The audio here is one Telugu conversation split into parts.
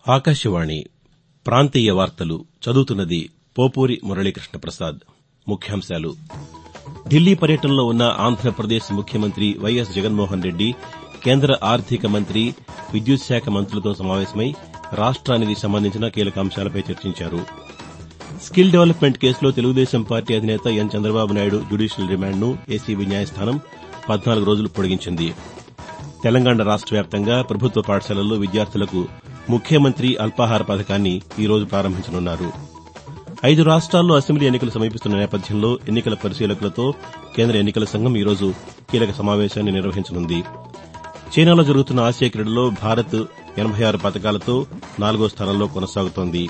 ఆకాశవాణి ప్రాంతీయ వార్తలు చదువుతున్నది పోపూరి మురళీకృష్ణ ప్రసాద్ ముఖ్యాంశాలు ఢిల్లీ పర్యటనలో ఉన్న ఆంధ్రప్రదేశ్ ముఖ్యమంత్రి వైఎస్ జగన్మోహన్ రెడ్డి కేంద్ర ఆర్థిక మంత్రి విద్యుత్ శాఖ మంత్రులతో సమావేశమై రాష్ట్రానికి సంబంధించిన కీలక అంశాలపై చర్చించారు స్కిల్ డెవలప్మెంట్ కేసులో తెలుగుదేశం పార్టీ అధినేత ఎన్ చంద్రబాబు నాయుడు జ్యుడీషియల్ రిమాండ్ను ఏసీబీ న్యాయస్థానం పద్నాలుగు రోజులు పొడిగించింది తెలంగాణ రాష్ట వ్యాప్తంగా ప్రభుత్వ పాఠశాలల్లో విద్యార్థులకు ముఖ్యమంత్రి అల్పాహార పథకాన్ని ఈ రోజు ప్రారంభించనున్నారు ఐదు రాష్ట్రాల్లో అసెంబ్లీ ఎన్నికలు సమీపిస్తున్న నేపథ్యంలో ఎన్నికల పరిశీలకులతో కేంద్ర ఎన్నికల సంఘం ఈ రోజు కీలక సమావేశాన్ని నిర్వహించనుంది చైనాలో జరుగుతున్న ఆసియా క్రీడల్లో భారత్ ఎనబై ఆరు పతకాలతో నాలుగో స్థానంలో కొనసాగుతోంది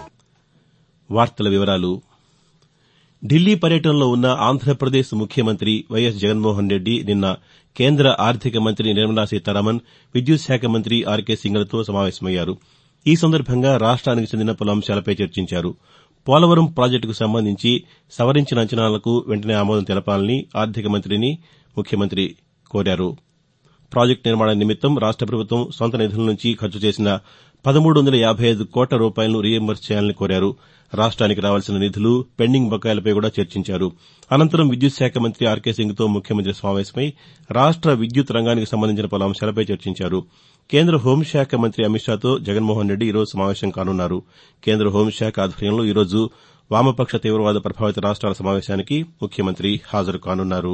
ఢిల్లీ పర్యటనలో ఉన్న ఆంధ్రప్రదేశ్ ముఖ్యమంత్రి వైఎస్ జగన్మోహన్ రెడ్డి నిన్న కేంద్ర ఆర్థిక మంత్రి నిర్మలా సీతారామన్ విద్యుత్ శాఖ మంత్రి ఆర్కే సింగ్లతో సమావేశమయ్యారు ఈ సందర్భంగా రాష్ట్రానికి చెందిన పలు అంశాలపై చర్చించారు పోలవరం ప్రాజెక్టుకు సంబంధించి సవరించిన అంచనాలకు వెంటనే ఆమోదం తెలపాలని ఆర్థిక మంత్రిని ముఖ్యమంత్రి కోరారు ప్రాజెక్టు నిర్మాణం నిమిత్తం రాష్ట ప్రభుత్వం సొంత నిధుల నుంచి ఖర్చు చేసిన పదమూడు వందల యాబై ఐదు కోట్ల రూపాయలను రీయింబర్స్ చేయాలని కోరారు రాష్ట్రానికి రావాల్సిన నిధులు పెండింగ్ బకాయిలపై కూడా చర్చించారు అనంతరం విద్యుత్ శాఖ మంత్రి ఆర్కే సింగ్తో ముఖ్యమంత్రి సమావేశమై రాష్ట విద్యుత్ రంగానికి సంబంధించిన పలు అంశాలపై చర్చించారు కేంద్ర హోంశాఖ మంత్రి అమిత్ షాతో జగన్మోహన్ రెడ్డి ఈరోజు సమావేశం కానున్నారు కేంద్ర హోంశాఖ ఆధ్వర్యంలో ఈరోజు వామపక్ష తీవ్రవాద ప్రభావిత రాష్ట్రాల సమావేశానికి ముఖ్యమంత్రి హాజరు కానున్నారు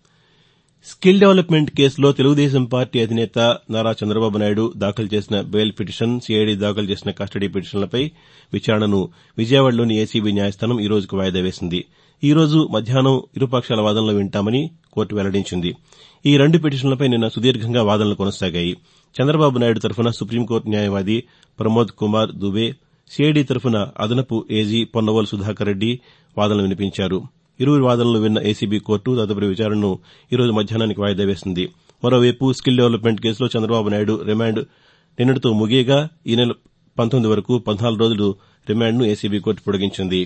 స్కిల్ డెవలప్మెంట్ కేసులో తెలుగుదేశం పార్టీ అధినేత నారా చంద్రబాబు నాయుడు దాఖలు చేసిన బెయిల్ పిటిషన్ సీఐడీ దాఖలు చేసిన కస్టడీ పిటిషన్లపై విచారణను విజయవాడలోని ఏసీబీ న్యాయస్థానం ఈ రోజుకు వాయిదా వేసింది ఈ రోజు మధ్యాహ్నం ఇరుపక్షాల వాదనలు వింటామని కోర్టు వెల్లడించింది ఈ రెండు పిటిషన్లపై నిన్న సుదీర్ఘంగా వాదనలు కొనసాగాయి చంద్రబాబు నాయుడు తరఫున సుప్రీంకోర్టు న్యాయవాది ప్రమోద్ కుమార్ దుబే సీఐడీ తరఫున అదనపు ఏజీ పొన్నవోలు సుధాకర్ రెడ్డి వాదనలు వినిపించారు ఇరువురి వాదనలు విన్న ఏసీబీ కోర్టు తదుపరి విచారణను ఈ రోజు మధ్యాహ్నానికి వాయిదా వేసింది మరోవైపు స్కిల్ డెవలప్మెంట్ కేసులో చంద్రబాబు నాయుడు రిమాండ్ నిన్నటితో ముగియగా ఈ నెల పంతొమ్మిది వరకు పద్నాలుగు రోజులు రిమాండ్ను ఏసీబీ కోర్టు పొడిగించింది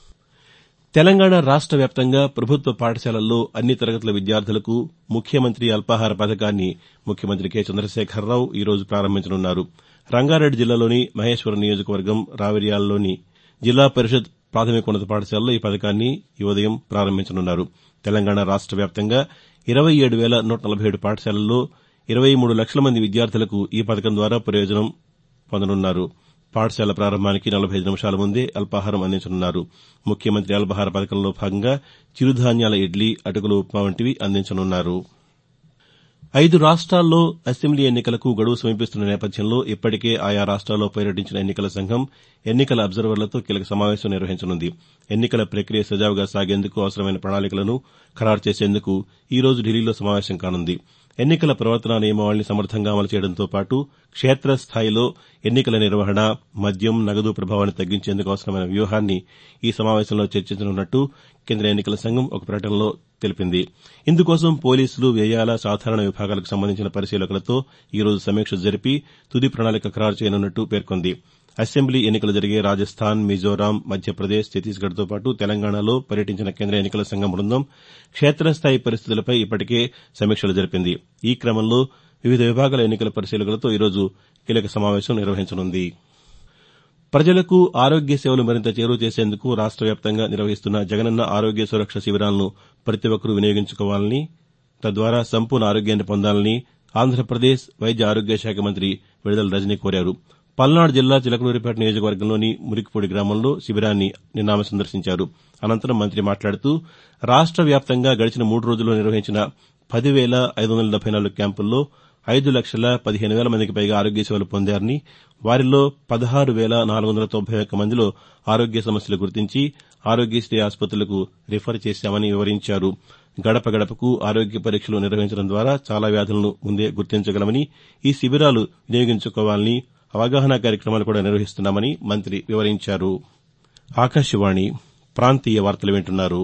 తెలంగాణ రాష్ట వ్యాప్తంగా ప్రభుత్వ పాఠశాలల్లో అన్ని తరగతుల విద్యార్థులకు ముఖ్యమంత్రి అల్పాహార పథకాన్ని ముఖ్యమంత్రి కె చంద్రశేఖరరావు ఈ రోజు ప్రారంభించనున్నారు రంగారెడ్డి జిల్లాలోని మహేశ్వరం నియోజకవర్గం రావిర్యాలలోని జిల్లా పరిషత్ ప్రాథమికోన్నత పాఠశాలలో ఈ పథకాన్ని ఈ ఉదయం ప్రారంభించనున్నారు తెలంగాణ రాష్ట వ్యాప్తంగా ఇరవై ఏడు వేల నూట నలభై ఏడు పాఠశాలల్లో ఇరవై మూడు లక్షల మంది విద్యార్థులకు ఈ పథకం ద్వారా ప్రయోజనం పొందనున్నారు పాఠశాల ప్రారంభానికి నలభై ఐదు నిమిషాల ముందే అల్పాహారం అందించనున్నారు ముఖ్యమంత్రి అల్పాహార పథకంలో భాగంగా చిరుధాన్యాల ఇడ్లీ అటుకులు ఉప్మా వంటివి అందించనున్నారు ఐదు రాష్ట్రాల్లో అసెంబ్లీ ఎన్నికలకు గడువు సమీపిస్తున్న నేపథ్యంలో ఇప్పటికే ఆయా రాష్ట్రాల్లో పర్యటించిన ఎన్నికల సంఘం ఎన్నికల అబ్జర్వర్లతో కీలక సమావేశం నిర్వహించనుంది ఎన్నికల ప్రక్రియ సజావుగా సాగేందుకు అవసరమైన ప్రణాళికలను ఖరారు చేసేందుకు ఈ రోజు ఢిల్లీలో సమావేశం కానుంది ఎన్నికల ప్రవర్తనా నియమావళిని సమర్థంగా అమలు చేయడంతో పాటు క్షేత్రస్థాయిలో ఎన్నికల నిర్వహణ మద్యం నగదు ప్రభావాన్ని తగ్గించేందుకు అవసరమైన వ్యూహాన్ని ఈ సమావేశంలో చర్చించనున్నట్టు కేంద్ర ఎన్నికల సంఘం ఒక ప్రకటనలో తెలిపింది ఇందుకోసం పోలీసులు వ్యయాల సాధారణ విభాగాలకు సంబంధించిన పరిశీలకులతో ఈ రోజు సమీక్ష జరిపి తుది ప్రణాళిక ఖరారు చేయనున్నట్టు పేర్కొంది అసెంబ్లీ ఎన్నికలు జరిగే రాజస్థాన్ మిజోరాం మధ్యప్రదేశ్ ఛత్తీస్గఢ్తో పాటు తెలంగాణలో పర్యటించిన కేంద్ర ఎన్నికల సంఘం బృందం క్షేత్రస్థాయి పరిస్థితులపై ఇప్పటికే సమీక్షలు జరిపింది ఈ క్రమంలో వివిధ విభాగాల ఎన్నికల పరిశీలకులతో ఈరోజు కీలక సమావేశం నిర్వహించనుంది ప్రజలకు ఆరోగ్య సేవలు మరింత చేరువ చేసేందుకు రాష్ట వ్యాప్తంగా నిర్వహిస్తున్న జగనన్న ఆరోగ్య సురక్ష శిబిరాలను ప్రతి ఒక్కరూ వినియోగించుకోవాలని తద్వారా సంపూర్ణ ఆరోగ్యాన్ని పొందాలని ఆంధ్రప్రదేశ్ వైద్య ఆరోగ్య శాఖ మంత్రి విడుదల రజని కోరారు పల్నాడు జిల్లా చిలకలూరిపేట నియోజకవర్గంలోని మురికిపూడి గ్రామంలో శిబిరాన్ని నిన్న ఆమె సందర్శించారు అనంతరం మంత్రి మాట్లాడుతూ రాష్ట వ్యాప్తంగా గడిచిన మూడు రోజుల్లో నిర్వహించిన పది వేల ఐదు వందల డెబ్బై నాలుగు క్యాంపుల్లో ఐదు లక్షల పదిహేను వేల మందికి పైగా ఆరోగ్య సేవలు పొందారని వారిలో పదహారు వేల నాలుగు వందల తొంభై ఒక్క మందిలో ఆరోగ్య సమస్యలు గుర్తించి ఆరోగ్యశ్రీ ఆసుపత్రులకు రిఫర్ చేశామని వివరించారు గడప గడపకు ఆరోగ్య పరీక్షలు నిర్వహించడం ద్వారా చాలా వ్యాధులను ముందే గుర్తించగలమని ఈ శిబిరాలు వినియోగించుకోవాలని అవగాహన కార్యక్రమాలు కూడా నిర్వహిస్తున్నామని మంత్రి వివరించారు ఆకాశవాణి ప్రాంతీయ వార్తలు వింటున్నారు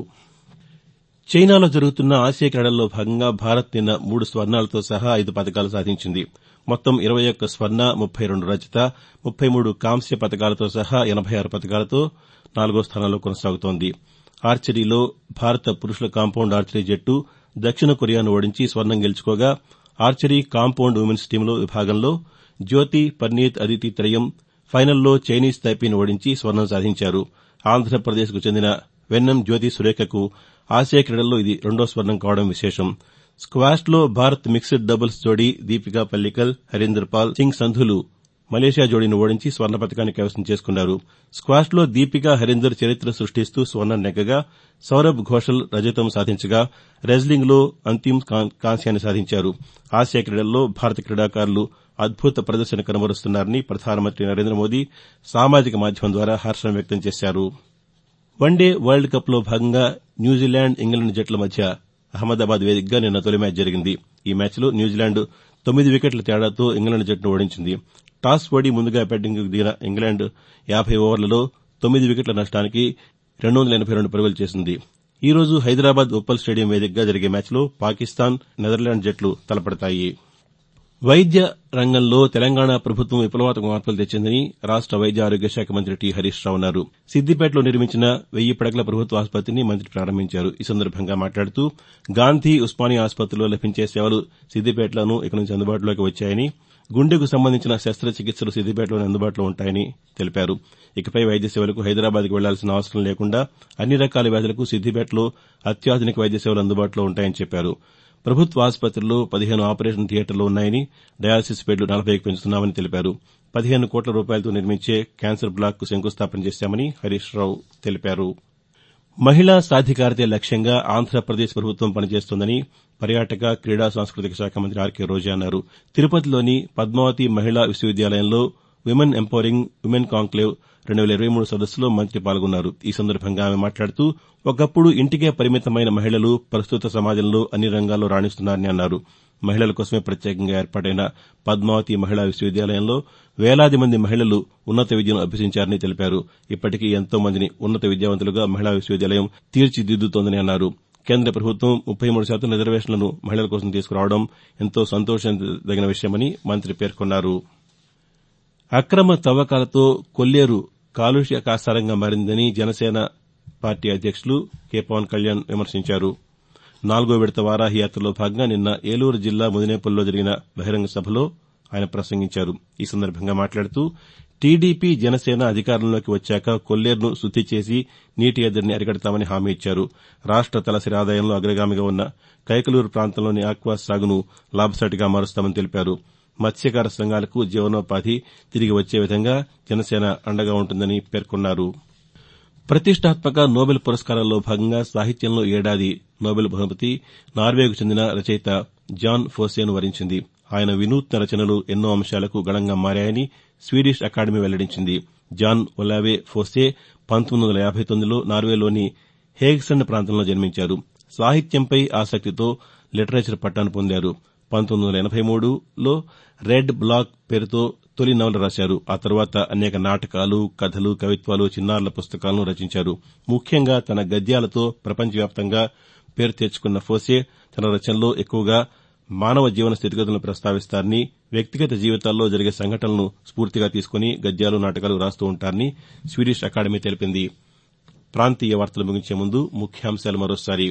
చైనాలో జరుగుతున్న ఆసియా క్రీడల్లో భాగంగా భారత్ నిన్న మూడు స్వర్ణాలతో సహా ఐదు పతకాలు సాధించింది మొత్తం ఇరవై ఒక్క స్వర్ణ ముప్పై రెండు రజత ముప్పై మూడు కాంస్య పతకాలతో సహా ఎనబై ఆరు పతకాలతో నాలుగో స్థానంలో కొనసాగుతోంది ఆర్చరీలో భారత పురుషుల కాంపౌండ్ ఆర్చరీ జట్టు దక్షిణ కొరియాను ఓడించి స్వర్ణం గెలుచుకోగా ఆర్చరీ కాంపౌండ్ ఉమెన్స్ టీంలో విభాగంలో జ్యోతి పర్నీత్ అదితి త్రయం ఫైనల్లో చైనీస్ తైపీని ఓడించి స్వర్ణం సాధించారు ఆంధ్రప్రదేశ్కు చెందిన వెన్నెం జ్యోతి సురేఖకు ఆసియా క్రీడల్లో ఇది రెండో స్వర్ణం కావడం విశేషం స్క్వాష్లో భారత్ మిక్స్డ్ డబుల్స్ జోడీ దీపికా పల్లికల్ హరీందర్ పాల్ సింగ్ సంధులు మలేషియా జోడీని ఓడించి స్వర్ణ పతకాన్ని కైవసం చేసుకున్నారు స్క్వాష్లో దీపికా హరీందర్ చరిత్ర సృష్టిస్తూ స్వర్ణం నెగ్గగా సౌరభ్ ఘోషల్ రజతం సాధించగా రెజ్లింగ్లో అంతిమ్ కాంస్యాన్ని సాధించారు ఆసియా క్రీడల్లో భారత క్రీడాకారులు అద్భుత ప్రదర్శన కనబరుస్తున్నారని ప్రధానమంత్రి నరేంద్ర మోదీ సామాజిక మాధ్యమం ద్వారా హర్షం వ్యక్తం చేశారు వన్డే వరల్డ్ కప్లో భాగంగా న్యూజిలాండ్ ఇంగ్లాండ్ జట్ల మధ్య అహ్మదాబాద్ వేదికగా నిన్న తొలి మ్యాచ్ జరిగింది ఈ మ్యాచ్లో న్యూజిలాండ్ తొమ్మిది వికెట్ల తేడాతో ఇంగ్లాండ్ జట్టును ఓడించింది టాస్ ఓడి ముందుగా బ్యాటింగ్కు దిగిన ఇంగ్లాండ్ యాబై ఓవర్లలో తొమ్మిది వికెట్ల నష్టానికి రెండు వందల ఎనబై రెండు పరుగులు చేసింది ఈ రోజు హైదరాబాద్ ఉప్పల్ స్టేడియం వేదికగా జరిగే మ్యాచ్లో పాకిస్తాన్ నెదర్లాండ్ జట్లు తలపడతాయి వైద్య రంగంలో తెలంగాణ ప్రభుత్వం విప్లవాత్మక మార్పులు తెచ్చిందని రాష్ట వైద్య ఆరోగ్య శాఖ మంత్రి టి హరీష్ రావు అన్నారు సిద్దిపేటలో నిర్మించిన వెయ్యి పడకల ప్రభుత్వ ఆసుపత్రిని మంత్రి ప్రారంభించారు ఈ సందర్భంగా మాట్లాడుతూ గాంధీ ఉస్మానియా ఆసుపత్రిలో లభించే సేవలు సిద్దిపేటలోనూ ఇక నుంచి అందుబాటులోకి వచ్చాయని గుండెకు సంబంధించిన శస్త్రచికిత్సలు సిద్దిపేటలోనే అందుబాటులో ఉంటాయని తెలిపారు ఇకపై వైద్య సేవలకు హైదరాబాద్కు వెళ్లాల్సిన అవసరం లేకుండా అన్ని రకాల వ్యాధులకు సిద్దిపేటలో అత్యాధునిక వైద్య సేవలు అందుబాటులో ఉంటాయని చెప్పారు ప్రభుత్వ ఆసుపత్రుల్లో పదిహేను ఆపరేషన్ థియేటర్లు ఉన్నాయని డయాలసిస్ బెడ్లు నలభైకి పెంచుతున్నామని తెలిపారు పదిహేను కోట్ల రూపాయలతో నిర్మించే క్యాన్సర్ బ్లాక్కు శంకుస్థాపన చేశామని హరీష్ రావు తెలిపారు మహిళా సాధికారతే లక్ష్యంగా ఆంధ్రప్రదేశ్ ప్రభుత్వం పనిచేస్తోందని పర్యాటక క్రీడా సాంస్కృతిక శాఖ మంత్రి ఆర్కే రోజా అన్నారు తిరుపతిలోని పద్మావతి మహిళా విశ్వవిద్యాలయంలో విమెన్ ఎంపవరింగ్ విమెన్ కాంక్లేవ్ రెండు వేల ఇరవై మూడు సదస్సులో మంత్రి పాల్గొన్నారు ఈ సందర్భంగా ఆమె మాట్లాడుతూ ఒకప్పుడు ఇంటికే పరిమితమైన మహిళలు ప్రస్తుత సమాజంలో అన్ని రంగాల్లో రాణిస్తున్నారని అన్నారు మహిళల కోసమే ప్రత్యేకంగా ఏర్పాటైన పద్మావతి మహిళా విశ్వవిద్యాలయంలో వేలాది మంది మహిళలు ఉన్నత విద్యను అభ్యసించారని తెలిపారు ఇప్పటికీ ఎంతో మందిని ఉన్నత విద్యావంతులుగా మహిళా విశ్వవిద్యాలయం తీర్చిదిద్దుతోందని అన్నారు కేంద్ర ప్రభుత్వం ముప్పై మూడు శాతం రిజర్వేషన్లను మహిళల కోసం తీసుకురావడం ఎంతో సంతోషించదగిన విషయమని మంత్రి పేర్కొన్నారు అక్రమ తవ్వకాలతో కొల్లేరు కాలుష్య కాసారంగా మారిందని జనసేన పార్టీ అధ్యక్షులు కె పవన్ కళ్యాణ్ విమర్శించారు నాలుగో విడత వారాహి యాత్రలో భాగంగా నిన్న ఏలూరు జిల్లా ముదినేపల్లిలో జరిగిన బహిరంగ సభలో ఆయన ప్రసంగించారు ఈ సందర్భంగా మాట్లాడుతూ టీడీపీ జనసేన అధికారంలోకి వచ్చాక కొల్లేరును శుద్ది చేసి నీటి ఎద్దడిని అరికడతామని హామీ ఇచ్చారు రాష్ట తలసరి ఆదాయంలో అగ్రగామిగా ఉన్న కైకలూరు ప్రాంతంలోని ఆక్వా సాగును లాభసాటిగా మారుస్తామని తెలిపారు మత్స్యకార సంఘాలకు జీవనోపాధి తిరిగి వచ్చే విధంగా జనసేన అండగా ఉంటుందని పేర్కొన్నారు ప్రతిష్టాత్మక నోబెల్ పురస్కారాల్లో భాగంగా సాహిత్యంలో ఏడాది నోబెల్ బహుమతి నార్వేకు చెందిన రచయిత జాన్ ఫోసేను వరించింది ఆయన వినూత్న రచనలు ఎన్నో అంశాలకు గళంగా మారాయని స్వీడిష్ అకాడమీ వెల్లడించింది జాన్ ఒలావే ఫోసే పంతొమ్మిది వందల యాబై తొమ్మిదిలో నార్వేలోని హేగ్సండ్ ప్రాంతంలో జన్మించారు సాహిత్యంపై ఆసక్తితో లిటరేచర్ పట్టాను పొందారు పంతొమ్మిది వందల ఎనబై మూడులో రెడ్ బ్లాక్ పేరుతో తొలి నవల రాశారు ఆ తర్వాత అనేక నాటకాలు కథలు కవిత్వాలు చిన్నారుల పుస్తకాలను రచించారు ముఖ్యంగా తన గద్యాలతో ప్రపంచవ్యాప్తంగా పేరు తెచ్చుకున్న ఫోసే తన రచనల్లో ఎక్కువగా మానవ జీవన స్థితిగతులను ప్రస్తావిస్తారని వ్యక్తిగత జీవితాల్లో జరిగే సంఘటనలను స్ఫూర్తిగా తీసుకుని గద్యాలు నాటకాలు రాస్తూ ఉంటారని స్వీడిష్ అకాడమీ తెలిపింది ప్రాంతీయ వార్తలు ముగించే ముందు ముఖ్యాంశాలు మరోసారి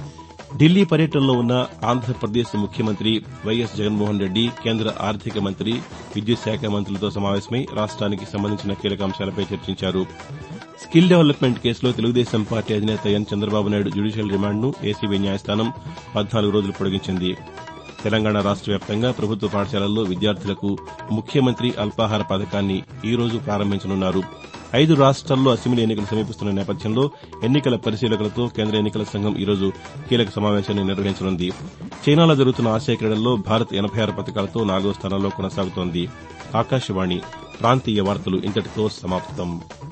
ఢిల్లీ పర్యటనలో ఉన్న ఆంధ్రప్రదేశ్ ముఖ్యమంత్రి వైఎస్ జగన్మోహన్ రెడ్డి కేంద్ర ఆర్థిక మంత్రి విద్యుత్ శాఖ మంత్రులతో సమావేశమై రాష్ట్రానికి సంబంధించిన కీలక అంశాలపై చర్చించారు స్కిల్ డెవలప్మెంట్ కేసులో తెలుగుదేశం పార్టీ అధినేత ఎన్ చంద్రబాబు నాయుడు జ్యుడిషియల్ రిమాండ్ను ఏసీబీ న్యాయస్థానం పద్నాలుగు రోజులు పొడిగించింది తెలంగాణ రాష్ట వ్యాప్తంగా ప్రభుత్వ పాఠశాలల్లో విద్యార్థులకు ముఖ్యమంత్రి అల్పాహార పథకాన్ని ఈ రోజు ప్రారంభించనున్నారు ఐదు రాష్ట్రాల్లో అసెంబ్లీ ఎన్నికలు సమీపిస్తున్న నేపథ్యంలో ఎన్నికల పరిశీలకులతో కేంద్ర ఎన్నికల సంఘం ఈ రోజు కీలక సమావేశాన్ని నిర్వహించనుంది చైనాలో జరుగుతున్న ఆసియా క్రీడల్లో భారత్ ఎనబై ఆరు పథకాలతో నాలుగో స్థానంలో కొనసాగుతోంది ఆకాశవాణి ప్రాంతీయ వార్తలు ఇంతటితో సమాప్తం